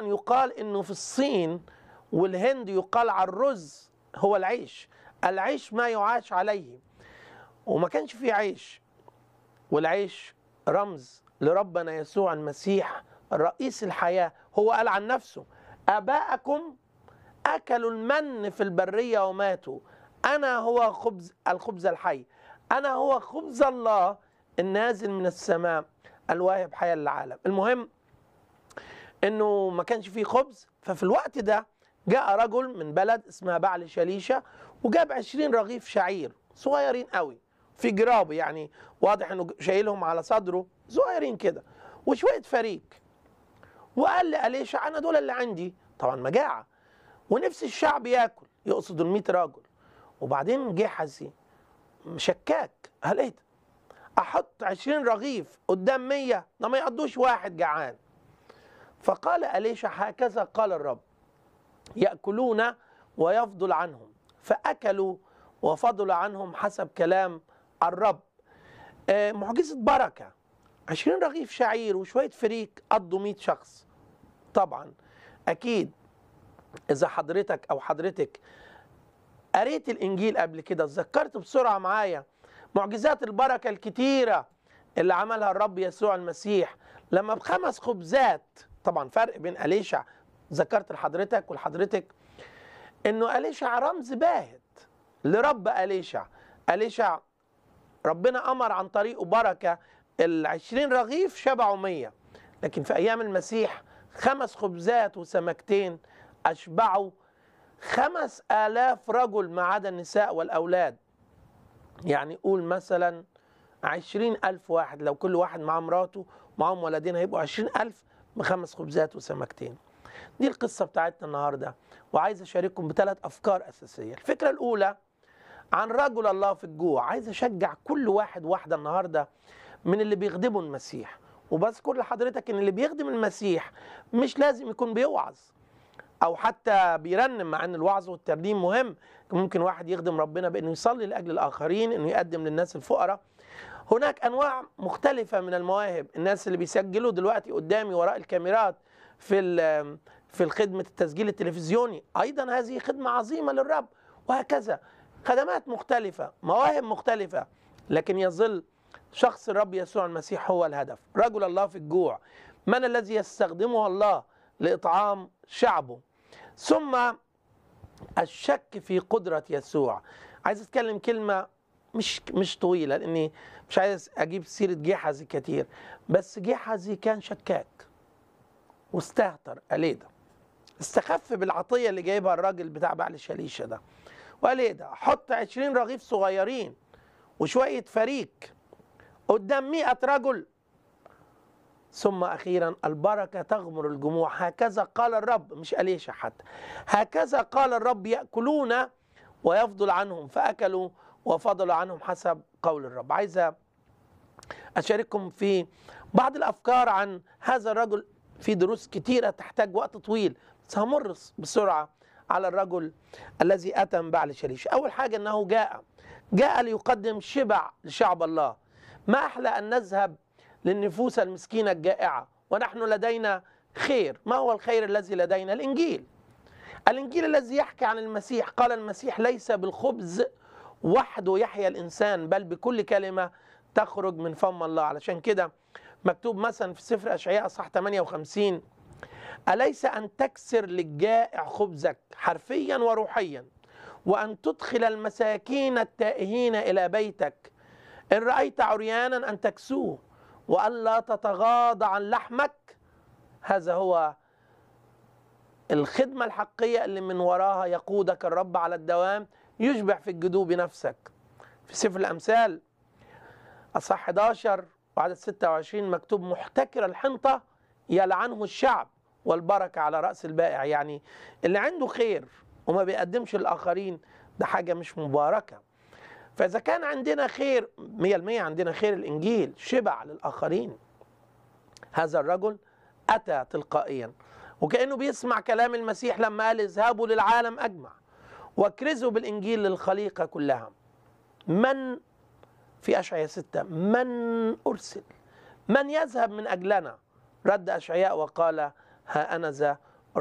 مثلا يقال انه في الصين والهند يقال على الرز هو العيش العيش ما يعاش عليه وما كانش فيه عيش والعيش رمز لربنا يسوع المسيح رئيس الحياة هو قال عن نفسه آباءكم أكلوا المن في البرية وماتوا أنا هو خبز الخبز الحي أنا هو خبز الله النازل من السماء الواهب حياة للعالم المهم انه ما كانش فيه خبز ففي الوقت ده جاء رجل من بلد اسمها بعل شليشة وجاب عشرين رغيف شعير صغيرين قوي في جراب يعني واضح انه شايلهم على صدره صغيرين كده وشوية فريك وقال لأليشع انا دول اللي عندي طبعا مجاعة ونفس الشعب ياكل يقصد ال راجل وبعدين جه حزي شكاك قال ايه ده؟ احط عشرين رغيف قدام مية ده ما يقضوش واحد جعان فقال أليشع هكذا قال الرب يأكلون ويفضل عنهم فأكلوا وفضل عنهم حسب كلام الرب آه، معجزة بركة عشرين رغيف شعير وشوية فريك قضوا مئة شخص طبعا أكيد إذا حضرتك أو حضرتك قريت الإنجيل قبل كده اتذكرت بسرعة معايا معجزات البركة الكتيرة اللي عملها الرب يسوع المسيح لما بخمس خبزات طبعا فرق بين أليشع ذكرت لحضرتك ولحضرتك انه أليشع رمز باهت لرب أليشع أليشع ربنا أمر عن طريقه بركة العشرين رغيف شبعوا مية لكن في أيام المسيح خمس خبزات وسمكتين أشبعوا خمس آلاف رجل ما عدا النساء والأولاد يعني قول مثلا عشرين ألف واحد لو كل واحد مع مراته معهم ولدين هيبقوا عشرين ألف بخمس خبزات وسمكتين دي القصة بتاعتنا النهاردة وعايز أشارككم بثلاث أفكار أساسية الفكرة الأولى عن رجل الله في الجوع عايز أشجع كل واحد واحدة النهاردة من اللي بيخدموا المسيح وبذكر لحضرتك ان اللي بيخدم المسيح مش لازم يكون بيوعظ او حتى بيرنم مع ان الوعظ والترنيم مهم ممكن واحد يخدم ربنا بانه يصلي لاجل الاخرين انه يقدم للناس الفقراء هناك انواع مختلفه من المواهب الناس اللي بيسجلوا دلوقتي قدامي وراء الكاميرات في في الخدمه التسجيل التلفزيوني ايضا هذه خدمه عظيمه للرب وهكذا خدمات مختلفه مواهب مختلفه لكن يظل شخص الرب يسوع المسيح هو الهدف رجل الله في الجوع من الذي يستخدمه الله لاطعام شعبه ثم الشك في قدره يسوع عايز اتكلم كلمه مش مش طويله لاني مش عايز اجيب سيره جحزي كتير بس جحزي كان شكاك واستهتر قال ايه ده استخف بالعطيه اللي جايبها الراجل بتاع بعل الشليشه ده وقال ايه ده حط 20 رغيف صغيرين وشويه فريك قدام 100 رجل ثم اخيرا البركه تغمر الجموع هكذا قال الرب مش أليشع حتى هكذا قال الرب ياكلون ويفضل عنهم فاكلوا وفضل عنهم حسب قول الرب عايز اشارككم في بعض الافكار عن هذا الرجل في دروس كتيره تحتاج وقت طويل بس همر بسرعه على الرجل الذي اتى من بعل شليش اول حاجه انه جاء جاء ليقدم شبع لشعب الله ما احلى ان نذهب للنفوس المسكينه الجائعه ونحن لدينا خير ما هو الخير الذي لدينا الانجيل الانجيل الذي يحكي عن المسيح قال المسيح ليس بالخبز وحده يحيا الانسان بل بكل كلمه تخرج من فم الله علشان كده مكتوب مثلا في سفر اشعياء اصحاح 58 اليس ان تكسر للجائع خبزك حرفيا وروحيا وان تدخل المساكين التائهين الى بيتك ان رايت عريانا ان تكسوه والا تتغاضى عن لحمك هذا هو الخدمه الحقيقيه اللي من وراها يقودك الرب على الدوام يشبع في الجدوب نفسك في سفر الامثال اصح 11 وعدد 26 مكتوب محتكر الحنطه يلعنه الشعب والبركه على راس البائع يعني اللي عنده خير وما بيقدمش للاخرين ده حاجه مش مباركه فاذا كان عندنا خير 100% عندنا خير الانجيل شبع للاخرين هذا الرجل اتى تلقائيا وكانه بيسمع كلام المسيح لما قال اذهبوا للعالم اجمع واكرزوا بالانجيل للخليقه كلها من في اشعياء ستة من ارسل من يذهب من اجلنا رد اشعياء وقال ها انا ذا